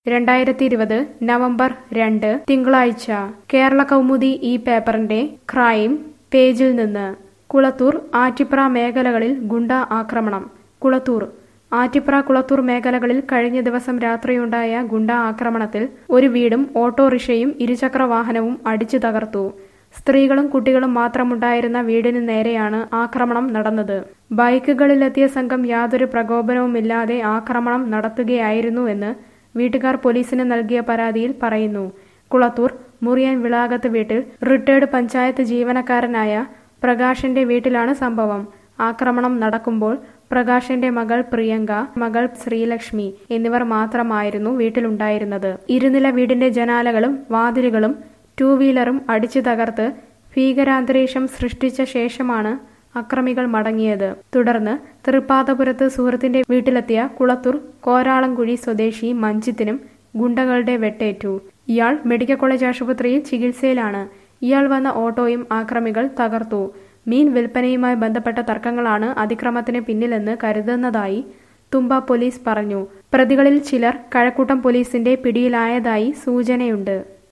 രണ്ടായിരത്തി ഇരുപത് നവംബർ രണ്ട് തിങ്കളാഴ്ച കേരള കൗമുദി ഈ പേപ്പറിന്റെ ക്രൈം പേജിൽ നിന്ന് കുളത്തൂർ ആറ്റിപ്ര മേഖലകളിൽ ഗുണ്ട ആക്രമണം കുളത്തൂർ ആറ്റിപ്ര കുളത്തൂർ മേഖലകളിൽ കഴിഞ്ഞ ദിവസം രാത്രിയുണ്ടായ ഗുണ്ട ആക്രമണത്തിൽ ഒരു വീടും ഓട്ടോറിക്ഷയും ഇരുചക്ര വാഹനവും അടിച്ചു തകർത്തു സ്ത്രീകളും കുട്ടികളും മാത്രമുണ്ടായിരുന്ന വീടിന് നേരെയാണ് ആക്രമണം നടന്നത് ബൈക്കുകളിലെത്തിയ സംഘം യാതൊരു പ്രകോപനവുമില്ലാതെ ആക്രമണം നടത്തുകയായിരുന്നു എന്ന് വീട്ടുകാർ പോലീസിന് നൽകിയ പരാതിയിൽ പറയുന്നു കുളത്തൂർ മുറിയൻ വിളാകത്ത് വീട്ടിൽ റിട്ടയർഡ് പഞ്ചായത്ത് ജീവനക്കാരനായ പ്രകാശിന്റെ വീട്ടിലാണ് സംഭവം ആക്രമണം നടക്കുമ്പോൾ പ്രകാശിന്റെ മകൾ പ്രിയങ്ക മകൾ ശ്രീലക്ഷ്മി എന്നിവർ മാത്രമായിരുന്നു വീട്ടിലുണ്ടായിരുന്നത് ഇരുനില വീടിന്റെ ജനാലകളും വാതിലുകളും ടൂ വീലറും അടിച്ചു തകർത്ത് ഭീകരാന്തരീക്ഷം സൃഷ്ടിച്ച ശേഷമാണ് അക്രമികൾ മടങ്ങിയത് തുടർന്ന് തൃപ്പാതപുരത്ത് സുഹൃത്തിന്റെ വീട്ടിലെത്തിയ കുളത്തൂർ കോരാളംകുഴി സ്വദേശി മഞ്ജിത്തിനും ഗുണ്ടകളുടെ വെട്ടേറ്റു ഇയാൾ മെഡിക്കൽ കോളേജ് ആശുപത്രിയിൽ ചികിത്സയിലാണ് ഇയാൾ വന്ന ഓട്ടോയും ആക്രമികൾ തകർത്തു മീൻ വിൽപ്പനയുമായി ബന്ധപ്പെട്ട തർക്കങ്ങളാണ് അതിക്രമത്തിന് പിന്നിലെന്ന് കരുതുന്നതായി തുമ്പ പോലീസ് പറഞ്ഞു പ്രതികളിൽ ചിലർ കഴക്കൂട്ടം പോലീസിന്റെ പിടിയിലായതായി സൂചനയുണ്ട്